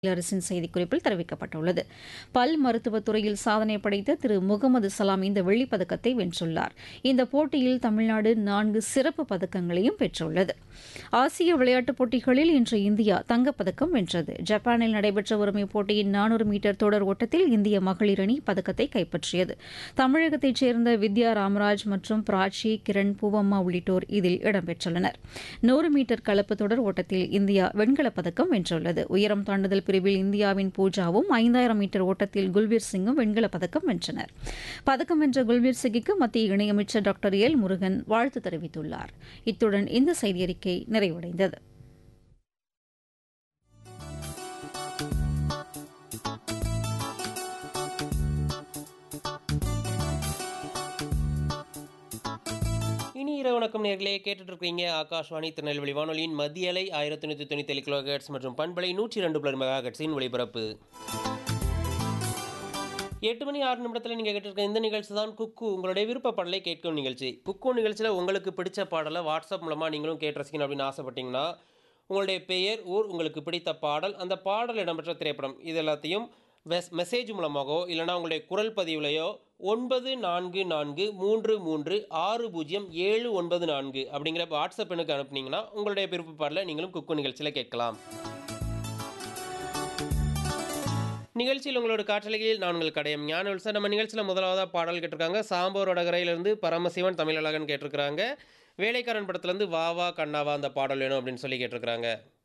அரசின் செய்திக்குறிப்பில் தெரிவிக்கப்பட்டுள்ளது பல் மருத்துவத் துறையில் சாதனை படைத்த திரு முகமது சலாம் இந்த வெள்ளிப் பதக்கத்தை வென்றுள்ளார் இந்த போட்டியில் தமிழ்நாடு நான்கு சிறப்பு பதக்கங்களையும் பெற்றுள்ளது ஆசிய விளையாட்டுப் போட்டிகளில் இன்று இந்தியா தங்கப்பதக்கம் வென்றது ஜப்பானில் நடைபெற்ற ஒருமை போட்டியின் நானூறு மீட்டர் தொடர் ஓட்டத்தில் இந்திய மகளிர் அணி பதக்கத்தை கைப்பற்றியது தமிழகத்தைச் சேர்ந்த வித்யா ராமராஜ் மற்றும் பிராச்சி கிரண் பூவம்மா உள்ளிட்டோர் இதில் இடம்பெற்றுள்ளனர் நூறு மீட்டர் கலப்பு தொடர் ஓட்டத்தில் இந்தியா வெண்கலப் பதக்கம் வென்றுள்ளது உயரம் தாண்டுதல் பிரிவில் இந்தியாவின் பூஜாவும் ஐந்தாயிரம் மீட்டர் ஓட்டத்தில் குல்பீர் சிங்கும் வெண்கலப் பதக்கம் வென்றனர் பதக்கம் வென்ற குல்பீர் சிங்கிற்கு மத்திய இணையமைச்சர் டாக்டர் எல் முருகன் வாழ்த்து தெரிவித்துள்ளார் இத்துடன் இந்த செய்தியறிக்கை நிறைவடைந்தது இனி இரவு வணக்கம் நேர்களே கேட்டுட்டு இருக்கீங்க ஆகாஷ்வாணி திருநெல்வேலி வானொலியின் மத்திய அலை ஆயிரத்தி நூற்றி தொண்ணூற்றி ஏழு கிலோஹெட்ஸ் மற்றும் பண்பலை நூற்றி ரெண்டு புலர் மெகா ஹெட்ஸின் ஒளிபரப்பு எட்டு மணி ஆறு நிமிடத்தில் நீங்கள் கேட்டிருக்க இந்த நிகழ்ச்சி தான் குக்கு உங்களுடைய விருப்ப பாடலை கேட்கும் நிகழ்ச்சி குக்கு நிகழ்ச்சியில் உங்களுக்கு பிடிச்ச பாடலை வாட்ஸ்அப் மூலமாக நீங்களும் கேட்டு ரசிக்கணும் அப்படின்னு ஆசைப்பட்டீங்கன்னா உங்களுடைய பெயர் ஊர் உங்களுக்கு பிடித்த பாடல் அந்த பாடல் இடம்பெற்ற திரைப்படம் இது எல்லாத்தையும் வெஸ் மெசேஜ் மூலமாகவோ இல்லைனா உங்களுடைய குரல் பதிவுலையோ ஒன்பது நான்கு நான்கு மூன்று மூன்று ஆறு பூஜ்ஜியம் ஏழு ஒன்பது நான்கு அப்படிங்கிற வாட்ஸ்அப் எண்ணுக்கு அனுப்புனீங்கன்னா உங்களுடைய விருப்ப பாடலை நீங்களும் குக்கு நிகழ்ச்சியில் கேட்கலாம் நிகழ்ச்சியில் உங்களோட காற்றலையில் நான் உங்கள் கடையம் ஞான சார் நம்ம நிகழ்ச்சியில் முதலாவதாக பாடல் கேட்டிருக்காங்க சாம்போரோட கரையிலிருந்து பரமசிவன் தமிழழகன் கேட்டிருக்கிறாங்க வேலைக்காரன் படத்துலேருந்து வா வா கண்ணாவா அந்த பாடல் வேணும் அப்படின்னு சொல்லி கேட்டிருக்கிறாங்க